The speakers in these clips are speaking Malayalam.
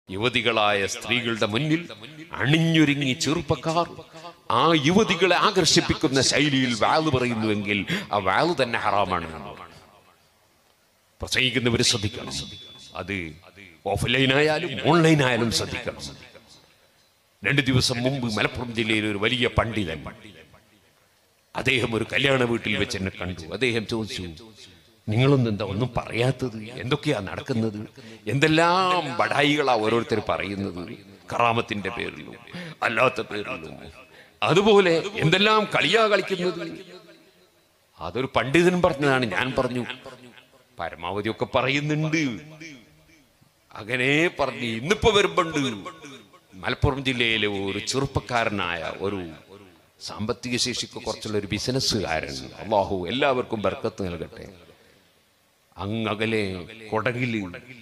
യുവതികളായ സ്ത്രീകളുടെ മുന്നിൽ അണിഞ്ഞൊരുങ്ങി ചെറുപ്പക്കാർ ആ യുവതികളെ ആകർഷിപ്പിക്കുന്ന ശൈലിയിൽ വാല് പറയുന്നുവെങ്കിൽ ആ വാല് തന്നെ ഹറാമാണ് പ്രസംഗിക്കുന്നവർ ശ്രദ്ധിക്കണം അത് ഓഫ്ലൈൻ ആയാലും ഓൺലൈൻ ആയാലും ശ്രദ്ധിക്കണം രണ്ട് ദിവസം മുമ്പ് മലപ്പുറം ജില്ലയിൽ ഒരു വലിയ പണ്ഡിതൻ അദ്ദേഹം ഒരു കല്യാണ വീട്ടിൽ വെച്ച് എന്നെ കണ്ടു അദ്ദേഹം ചോദിച്ചു നിങ്ങളൊന്നും എന്താ ഒന്നും പറയാത്തത് എന്തൊക്കെയാ നടക്കുന്നത് എന്തെല്ലാം ബടായികളാ ഓരോരുത്തർ പറയുന്നത് കറാമത്തിന്റെ പേരിലും അല്ലാത്ത പേരിലും അതുപോലെ എന്തെല്ലാം കളിയാ കളിക്കുന്നത് അതൊരു പണ്ഡിതൻ പറഞ്ഞതാണ് ഞാൻ പറഞ്ഞു പരമാവധി ഒക്കെ പറയുന്നുണ്ട് അങ്ങനെ പറഞ്ഞു ഇന്നിപ്പോ വരുമ്പോണ്ട് മലപ്പുറം ജില്ലയിലെ ഒരു ചെറുപ്പക്കാരനായ ഒരു സാമ്പത്തിക ശേഷിക്ക് കുറച്ചുള്ള ഒരു ബിസിനസ്സുകാരൻ അള്ളാഹു എല്ലാവർക്കും ബർക്കത്ത് നൽകട്ടെ അങ്ങകലെ കൊടകില്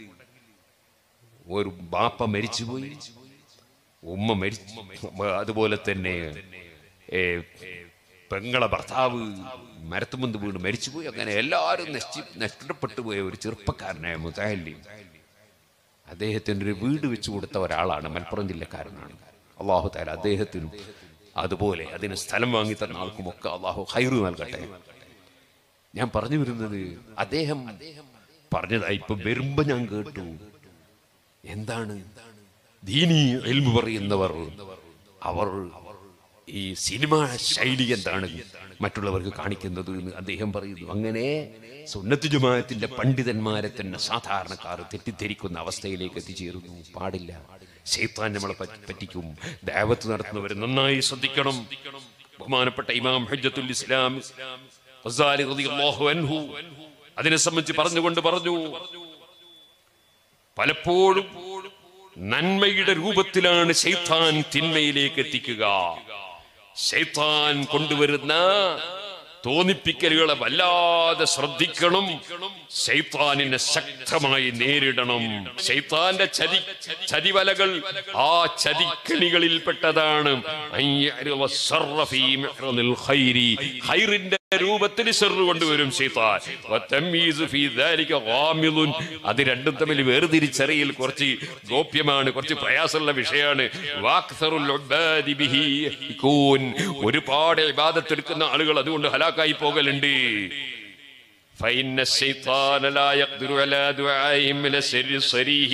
ഒരു ബാപ്പ മരിച്ചുപോയി ഉമ്മ മരിച്ചു അതുപോലെ തന്നെ ഏ, പെങ്ങളെ ഭർത്താവ് മരത്തുമുന്ത് വീണ് മരിച്ചുപോയി അങ്ങനെ എല്ലാവരും നശി നഷ്ടപ്പെട്ടു പോയ ഒരു ചെറുപ്പക്കാരനായ മുതാലി അദ്ദേഹത്തിന് ഒരു വീട് വെച്ചു കൊടുത്ത ഒരാളാണ് മലപ്പുറം ജില്ലക്കാരനാണ് അള്ളാഹു താല അദ്ദേഹത്തിനും അതുപോലെ അതിന് സ്ഥലം വാങ്ങി തന്ന ആൾക്കുമൊക്കെ അള്ളാഹു ഹൈറു നൽകട്ടെ ഞാൻ പറഞ്ഞു വരുന്നത് അദ്ദേഹം പറഞ്ഞതായി ഇപ്പൊ വരുമ്പോ ഞാൻ കേട്ടു എന്താണ് ദീനി എൽമു പറയുന്നവർ അവർ ഈ സിനിമ ശൈലി എന്താണ് മറ്റുള്ളവർക്ക് കാണിക്കുന്നത് എന്ന് അദ്ദേഹം പറയുന്നു അങ്ങനെ സുന്നത്ത് ജമാഅത്തിന്റെ പണ്ഡിതന്മാരെ തന്നെ സാധാരണക്കാർ തെറ്റിദ്ധരിക്കുന്ന അവസ്ഥയിലേക്ക് എത്തിച്ചേരുന്നു പാടില്ല ശൈത്താൻ നമ്മളെ പറ്റി- പറ്റിക്കും ദാവത്ത് നടത്തുന്നവർ നന്നായി ശ്രദ്ധിക്കണം ബഹുമാനപ്പെട്ട ഇമാം ഹജ്ജത്തുൽ ഇസ്ലാം ഗസാലി റളിയല്ലാഹു അൻഹു അതിനെ സംബന്ധിച്ച് പറഞ്ഞുകൊണ്ട് പറഞ്ഞു പലപ്പോഴും നന്മയുടെ രൂപത്തിലാണ് ശൈത്താൻ തിന്മയിലേക്ക് എത്തിക്കുക ശൈത്താൻ കൊണ്ടുവരുന്ന തോന്നിപ്പിക്കലുകളെ വല്ലാതെ ശ്രദ്ധിക്കണം ശൈത്താനിനെ ശക്തമായി നേരിടണം ശൈത്താന്റെ ചതി ചതിവലകൾ ആ ചതിക്കണികളിൽപ്പെട്ടതാണ് അയ്യരുവ സർറഫീ മിഹ്റനിൽ ഖൈരി. ഖൈറിന്റെ രൂപത്തിൽ ഷെറ് കൊണ്ടുവരും ശൈത്താൻ വത്തമ്മീസ് ഫീ ദാലിക ഗാമിദുൻ. അത് രണ്ടും തമ്മിൽ വേർതിരിച്ചറിയൽ കുറച്ച് ഗോപ്യമാണ് കുറച്ച് പ്രയാസമുള്ള വിഷയമാണ് വാക്സറുൽ ഉബ്ബാദി ബിഹി യഹ്കൂൻ. ഒരുപാട് ഇബാദത്തെടുക്കുന്ന ആളുകൾ അതുകൊണ്ട് ഹലാക്കായി പോകലുണ്ട് فإن الشيطان لا يقدر على دعائهم من السر الصريح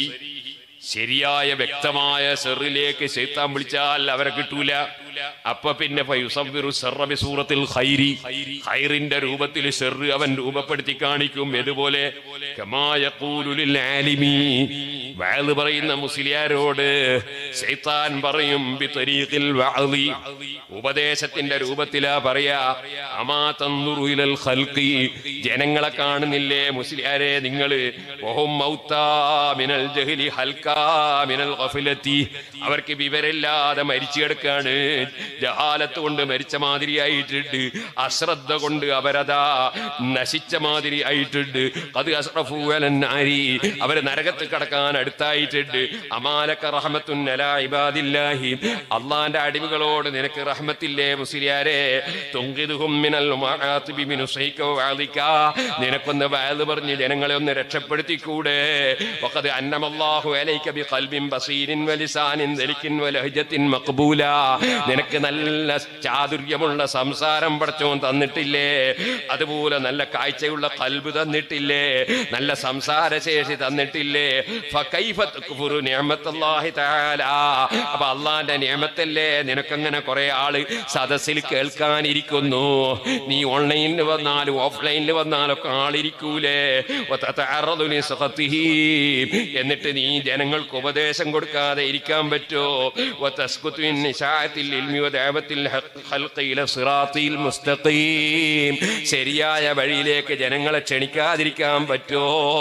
ശരിയായ വ്യക്തമായ സെറിലേക്ക് ശൈത്താൻ വിളിച്ചാൽ അവരെ കിട്ടൂല അപ്പൊ പിന്നെ ഫയുസവ്വിറു സർറ ബിസൂറത്തിൽ ഖൈരി ഖൈറിന്റെ രൂപത്തിൽ ഷെറ് അവൻ രൂപപ്പെടുത്തി കാണിക്കും ഇതുപോലെ കമാ യഖൂലു ലിൽ ആലിമീ വഅദ് പറയുന്ന മുസ്ലിയാരോട് ശൈത്താൻ പറയും ബിതരീഖിൽ വഅദി ഉപദേശത്തിന്റെ രൂപത്തിലാ പറയാ അമാ തൻദുറു ഇലൽ ഖൽഖി ജനങ്ങളെ കാണുന്നില്ലേ മുസ്ലിയാരെ നിങ്ങള് വഹും മൗത്താ മിനൽ ജഹ്ലി ഹൽക്കാ മിനൽ ഗഫലത്തി അവർക്ക് വിവരമില്ലാതെ മരിച്ചു കിടക്കാണ് ജഹാലത്ത് കൊണ്ട് മരിച്ച മാതിരിയായിട്ടുണ്ട് അശ്രദ്ധ കൊണ്ട് അവരതാ നശിച്ച മാതിരി ആയിട്ടുണ്ട് അത് അസ്റഫു അലന്നാരി അവര് നരകത്ത് കടക്കാൻ അടുത്തായിട്ടുണ്ട് അമാലക്ക റഹ്മത്തുൻ അലാ ഇബാദില്ലാഹി അള്ളാന്റെ അടിവുകളോട് നിനക്ക് റഹ്മത്തില്ലേ മുസ്ലിയാരെ തുങ്കിതുഹും മിനൽ മആതിബി മിൻ ഉസൈക വഅദിക നിനക്കൊന്ന് വഅദ് പറഞ്ഞ് ജനങ്ങളെ ഒന്ന് രക്ഷപ്പെടുത്തിക്കൂടെ വഖദ് അന്നമല്ലാഹു അലൈക ബിഖൽബിൻ ബസീരിൻ വലിസാനിൻ ദലിക്കിൻ വലഹജത്തിൻ മഖ്ബൂല നിനക്ക് നല്ല ചാതുര്യമുള്ള സംസാരം പടച്ചോൻ തന്നിട്ടില്ലേ അതുപോലെ നല്ല കാഴ്ചയുള്ള കൽബ് തന്നിട്ടില്ലേ നല്ല സംസാരശേഷി തന്നിട്ടില്ലേ ഫകൈഫ തക്ഫുറു നിഅമത്തല്ലാഹി തആല അപ്പൊ അള്ളാന്റെ നിയമത്തല്ലേ നിനക്കങ്ങനെ കുറെ ആള് സദസ്സിൽ കേൾക്കാനിരിക്കുന്നു നീ ഓൺലൈനിൽ വന്നാലും ഓഫ്ലൈനിൽ വന്നാലും ഒക്കെ ആളിരിക്കൂലേ വതതഅറദു ലിസഖത്തിഹി. എന്നിട്ട് നീ ജനങ്ങൾക്ക് ഉപദേശം കൊടുക്കാതെ ഇരിക്കാൻ പറ്റോ വതസ്കുതു മിൻ നിശാഅത്തിൽ ഇൽമി വദഅവത്തിൽ ഹഖ് ഖൽഖി ഇല സിറാത്തിൽ മുസ്തഖീം ശരിയായ വഴിയിലേക്ക് ജനങ്ങളെ ക്ഷണിക്കാതിരിക്കാൻ പറ്റോ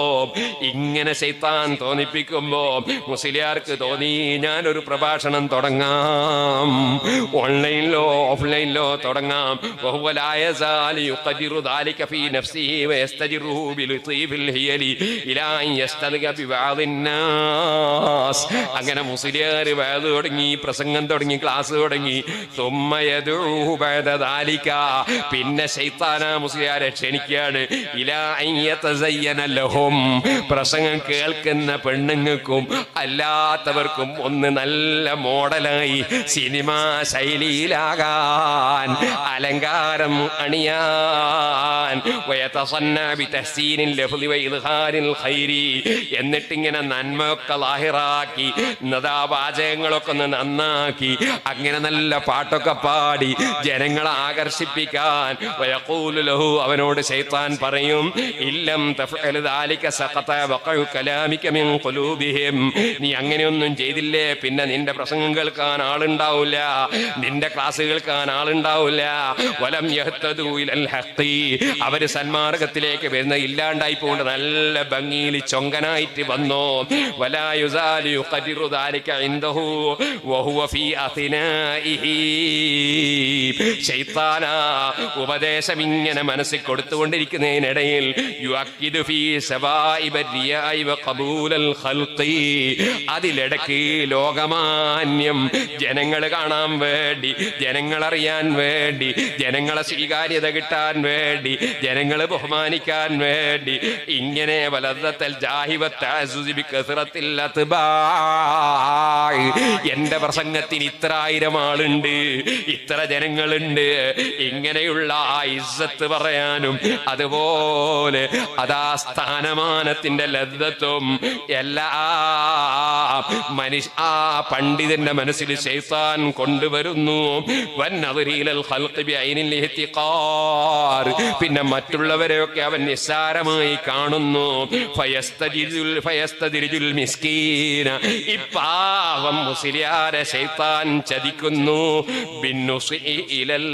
ഇങ്ങനെ ശൈത്താൻ തോന്നിപ്പിക്കുമ്പോ മുസ്ലിയാർക്ക് തോന്നി ഞാനൊരു പ്രഭാഷണം തുടങ്ങാം ഓൺലൈനിലോ ഓഫ്ലൈനിലോ തുടങ്ങാം وهو لا يزال يقدر ذلك في نفسه ويستجره بلطيف الهيل إلى أن يستلق ببعض الناس അങ്ങനെ മുസ്ലിയാർ വേദ തുടങ്ങി പ്രസംഗം തുടങ്ങി ക്ലാസ് തുടങ്ങി തുടങ്ങി തുമ്മയദൂഹു ബഅദ ദാലിക. പിന്നെ ശൈത്താന മുസ്ലിയാരെ ക്ഷണിക്കുകയാണ് ഇലാ അൻ യതസയ്യന ലഹും പ്രസംഗം കേൾക്കുന്ന പെണ്ണുങ്ങൾക്കും അല്ലാത്തവർക്കും ഒന്ന് നല്ല മോഡലായി സിനിമാ ശൈലിയിലാകാൻ അലങ്കാരം അണിയാൻ വയതസന്ന ബിതഹ്സീനിൽ ലഫ്ളി വഇദ്ഹാരിൽ ഖൈരി എന്നിട്ടിങ്ങനെ നന്മയൊക്കെ ലാഹിറാക്കി നദാ വാചകങ്ങളൊക്കെ ഒന്ന് നന്നാക്കി അങ്ങനെ നല്ല പാട്ടൊക്കെ പാടി ജനങ്ങളെ ആകർഷിപ്പിക്കാൻ വയഖൂലു ലഹു അവനോട് ശൈത്താൻ പറയും ഇല്ലം തഫ്അൽ ദാലിക സഖത വഖഉ കലാമിക മിൻ ഖുലൂബിഹിം നീ അങ്ങനെയൊന്നും ചെയ്തില്ലേ പിന്നെ നിന്റെ പ്രസംഗം കേൾക്കാൻ ആളുണ്ടാവില്ല നിന്റെ ക്ലാസ് കേൾക്കാൻ ആളുണ്ടാവില്ല വലം യഹ്തദു ഇലൽ ഹഖി അവര് സന്മാർഗത്തിലേക്ക് വരുന്ന ഇല്ലാണ്ടായി പോകൊണ്ട് നല്ല ഭംഗിയിൽ ചൊങ്കനായിട്ട് വന്നോ വലാ യുസാലു യുഖദിറു ദാലിക ഇൻദഹു വഹുവ ഫീ അഥിനാഇഹി ശൈത്താന ഉപദേശം ഇങ്ങനെ മനസ്സിൽ കൊടുത്തുകൊണ്ടിരിക്കുന്നതിനിടയിൽ യുഅക്കിദു ഫീ സവാഇബ റിയാഇ വഖബൂലൽ ഖൽഖി അതിലിടക്ക് ലോകമാന്യം ജനങ്ങൾ കാണാൻ വേണ്ടി ജനങ്ങൾ അറിയാൻ വേണ്ടി ജനങ്ങളെ സ്വീകാര്യത കിട്ടാൻ വേണ്ടി ജനങ്ങളെ ബഹുമാനിക്കാൻ വേണ്ടി ഇങ്ങനെ വലതത്തൽ എന്റെ പ്രസംഗത്തിന് ഇത്ര ആയിരം ആളുണ്ട് ഇത്ര ജനങ്ങളുണ്ട് ഇങ്ങനെയുള്ള ആ ഇസ്സത്ത് പറയാനും അതുപോലെ അതാ സ്ഥാനമാനത്തിന്റെ ലബ്ധത്വം എല്ലാ മനുഷ്യ ആ പണ്ഡിതന്റെ മനസ്സിൽ ശൈത്താൻ കൊണ്ടുവരുന്നു വന്നവരീലൽ ഖൽഖി ബിഐനിൽ ഇഹ്തിഖാർ പിന്നെ മറ്റുള്ളവരെയൊക്കെ അവൻ നിസ്സാരമായി കാണുന്നു ഫയസ്തജിദുൽ ഫയസ്തദിരിജുൽ മിസ്കീന ഈ പാവം മുസ്ലിയാരെ ശൈത്താൻ ചതിക്കുന്നു ബിന്നുസി ഇലൽ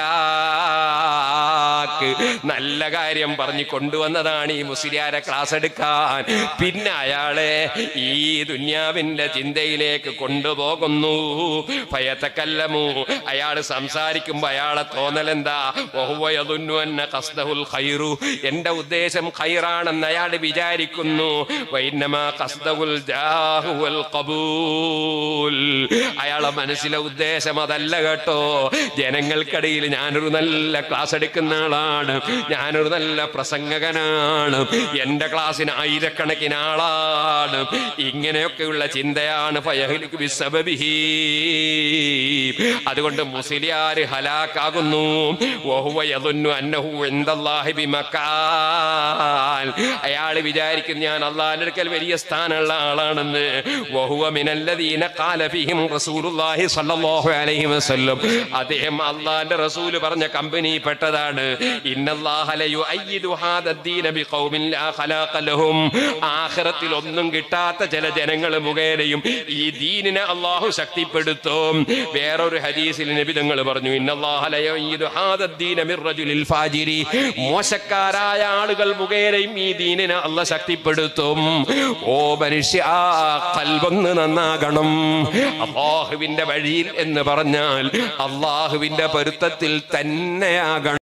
ഹലാക്ക് നല്ല കാര്യം പറഞ്ഞു കൊണ്ടുവന്നതാണ് ഈ മുസ്ലിയാരെ ക്ലാസ് എടുക്കാൻ പിന്നെ അയാളെ ഈ ദുന്യാവിന്റെ ചിന്തയിലേക്ക് കൊണ്ടുപോകുന്നു ഭയത്തക്കല്ലമു അയാൾ സംസാരിക്കുമ്പോ അയാളെ തോന്നലെന്താ വഹുവയതുന്നു എന്ന കസ്തഹുൽ ഖൈറു എന്റെ ഉദ്ദേശം ഖൈറാണെന്ന് അയാൾ വിചാരിക്കുന്നു വൈന്നമാ കസ്തഹുൽ ജാഹു വൽ ഖബൂൽ അയാളെ മനസ്സിലെ ഉദ്ദേശം അതല്ല കേട്ടോ ജനങ്ങൾക്കിടയിൽ ഞാനൊരു നല്ല ക്ലാസ് എടുക്കുന്ന ആളാണ് ഞാനൊരു നല്ല പ്രസംഗകനാണ് എന്റെ ക്ലാസ്സിന് ആയിരക്കണക്കിന് ആളാണ് ഇങ്ങനെയൊക്കെയുള്ള ചിന്തയാണ് ഫയഹ്ലികു ബിസ്സബബിഹി. അതുകൊണ്ട് മുസ്ലിയാര് ഹലാക്കാകുന്നു വഹുവ യദുന്നു അന്നഹു ഇൻദല്ലാഹി ബിമക്കാൻ അയാൾ വിചാരിക്കും ഞാൻ അള്ളാഹിന്റെ അടുക്കൽ വലിയ സ്ഥാനമുള്ള ആളാണെന്ന് വഹുവ മിനല്ലദീന ഖാല ഫീഹിം റസൂലുള്ളാഹി സ്വല്ലല്ലാഹു അലൈഹി വസല്ലം അദ്ദേഹം അള്ളാഹിന്റെ റസൂൽ പറഞ്ഞ കമ്പനി പെട്ടതാണ് ഇന്നല്ലാഹ ലയുഅയ്യിദു ഹാദദ്ദീന ബിഖൗമിൻ ലാ ഖലാഖ ലഹും ആഖിറത്തിൽ ഒന്നും കിട്ടാത്ത ചില ജനങ്ങൾ മുഖേനയും ഈ ദീനിനെ അള്ളാഹു ശക്തിപ്പെടുത്തും വേറൊരു ഹദീസിൽ നബി തങ്ങൾ പറഞ്ഞു ഇന്നല്ലാഹ ലയുഅയ്യിദു ഹാദദ്ദീന മിർ റജുലിൽ ഫാജിരി മോശക്കാരായ ആളുകൾ മുഖേനയും ഈ ദീനിനെ അള്ളാഹ് ശക്തിപ്പെടുത്തും ഓ മനുഷ്യ കൽവൊന്ന് നന്നാകണം അള്ളാഹുവിന്റെ വഴിയിൽ എന്ന് പറഞ്ഞാൽ അള്ളാഹുവിന്റെ പൊരുത്തത്തിൽ തന്നെയാകണം